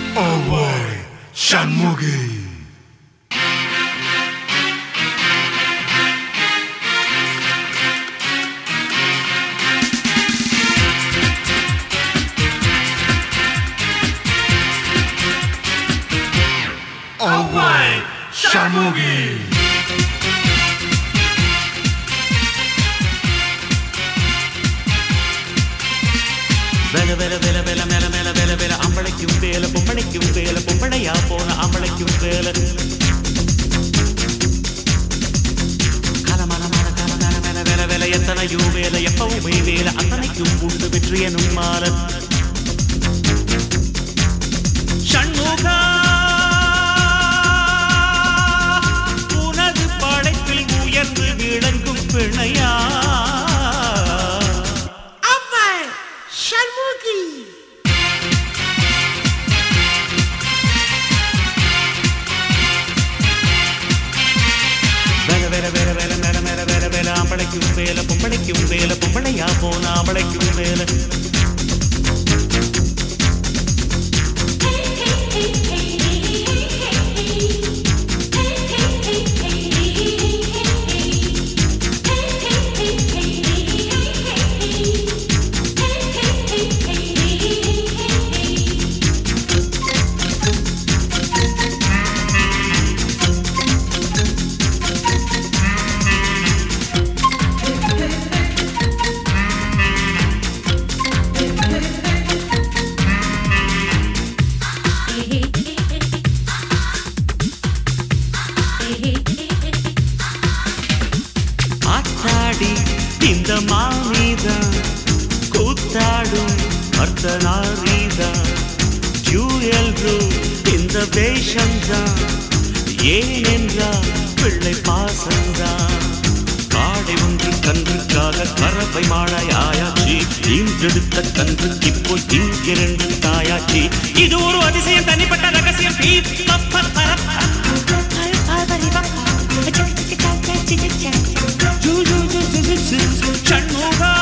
Away, Shanmugi. Away, Shanmugi. வேல வேல வேல வேல மேல மேல வேல வேல அம்பளைக்கும் வேல பொம்பளைக்கும் வேல பொம்பளையா போன அம்பளைக்கும் வேல கலமல மல கல மேல மேல வேல வேல எத்தனையோ வேல எப்பவுமே வேல அத்தனைக்கும் உண்டு வெற்றி எனும் மால ஷண்முகா உனது படைப்பில் உயர்ந்து விளங்கும் பிணையா Away, Shanmugi. வேல வேல வேல வேல மேல மேல வேல வேல ஆம்பளைக்கும் வேல பொம்பளைக்கும் வேல பொம்பளையா போன ஆம்பளைக்கும் வேல ஆத்தாடி இந்த மாமிதான் கூத்தாடும் அர்த்தநாரீதான் ஜூயல்ரு இந்த வேஷம்தான் ஏனென்றால் பிள்ளை பாசம்தான் காடை ஒன்று கன்றுக்காக கறவை மாடாய் ஆயாச்சு ஈன்றெடுத்த கன்றுக்கு இப்போ இங்கிரண்டு தாயாச்சு இது ஒரு அதிசயம் தனிப்பட்ட ரகசியம் பீ, பப்ப, பரப்ப. ஜூ, ஜூ, ஜூ, ஜூ, ஜூ, ஜூ, ஜூ. ஷண்முகா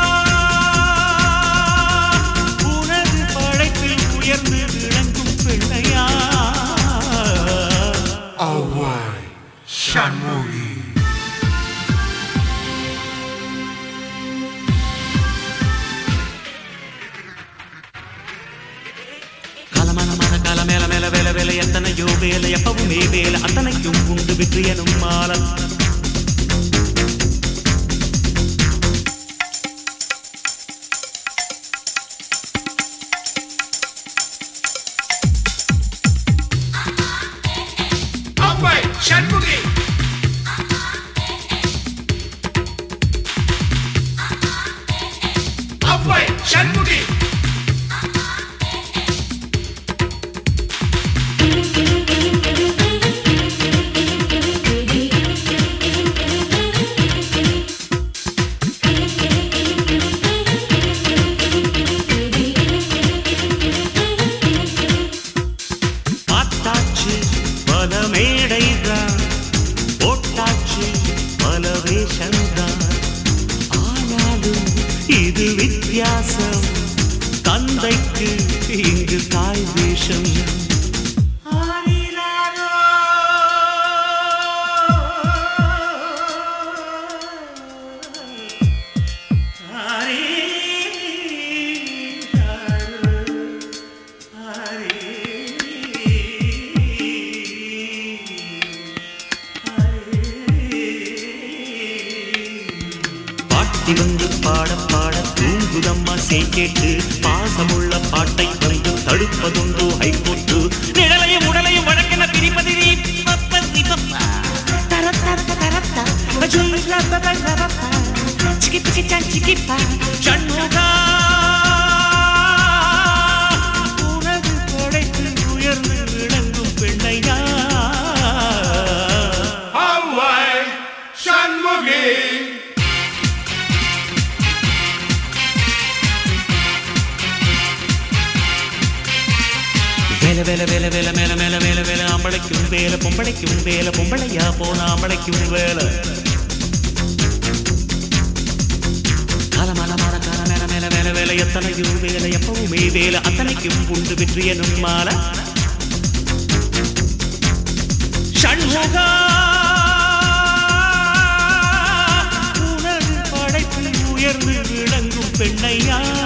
உனது படைப்பில் உயர்ந்து விளங்கும் பிள்ளையா Away, Shanmugi. கலமன மன கல மேல மேல வேல வேலை எத்தனையோ வேலை எப்பவுமே வேலை அத்தனைக்கும் உண்டு வெற்றி எனும் மாலம் Away, Shanmugi. Away, Shanmugi. பார்த்தாச்சு பல மேடைதான் போட்டாச்சு பல வேஷம்தான் ஆனாலும் இது வித்தியாசம் தந்தைக்கு இங்கு தாய் வேஷம் பாட்டி வந்து பாட பாட தூங்குதம்மா செய் கேட்டு பாசமுள்ள பாட்டை வந்து தடுப்பதுண்டோ ஹைகோர்ட்டு நிழலையும் உடலையும் வழக்கென பிரிப்பது நீ பப்ப நீ பப்பா. ஷண்முகா, உனது படைப்பில் உயர்ந்து விளங்கும் பெண்ணையா Away, Shanmugi. வேல வேல வேல வேல மேல மேல வேல வேல ஆம்பளைக்கும் வேல பொம்பளைக்கும் வேல பொம்பளையா போன ஆம்பளைக்கும் வேல காலமல மர கால மேல மேல வேல வேல எத்தனையும் வேலை எப்பவுமே வேலை அத்தனைக்கும் உண்டு வெற்றி எனும் மாலை சண்முகா உனது படைப்பில் உயர்ந்து விளங்கும் பெண்ணையா